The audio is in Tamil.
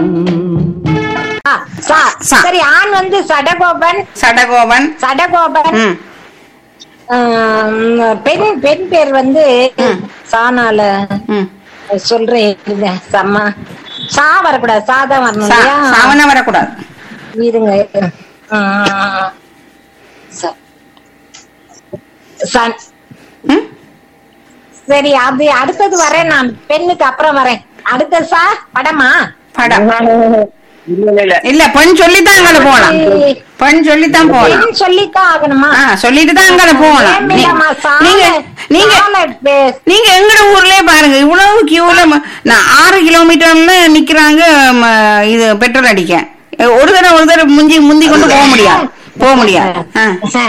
ஆ, சா- சா. சரி ஆண் வந்து சடகோபன் சடகோபன் சடகோபன் ம் ஆம், பெண் பெண் பேர் வந்து ம். சானால ம் சொல்றேன் இருங்க. சம்மா சா வரக்கூடாது சாதம் வரணும் சா- இல்லையா சாவனா வரக்கூடாது இருங்க ஆ, ச- சன் ம் சரி அது அடுத்தது வரேன் நான் பெண்ணுக்கு அப்புறம் வரேன் அடுத்த சா படமா படம் இல்ல இல்ல இல்ல இல்ல பெண் சொல்லித்தான் அங்கே போலாம் பெண் சொல்லித்தான் போலாம் பெண் சொல்லித்தான் ஆகணுமா ஆ சொல்லிட்டு தான் அங்கே போகலாம் நீ- ஏமிலம்மா, சாலை- நீங்க நீங்க சாலை பே- நீங்க எங்கட ஊர்லயே பாருங்க இவ்வளவு கியூல நான் ஆறு கிலோமீட்டர்ல நிக்கிறாங்க ம, இது பெட்ரோல் அடிக்க ஒரு தடவை ஒரு தடவை முந்தி முந்தி கொண்டு போக முடியாது போக முடியாது ஆ.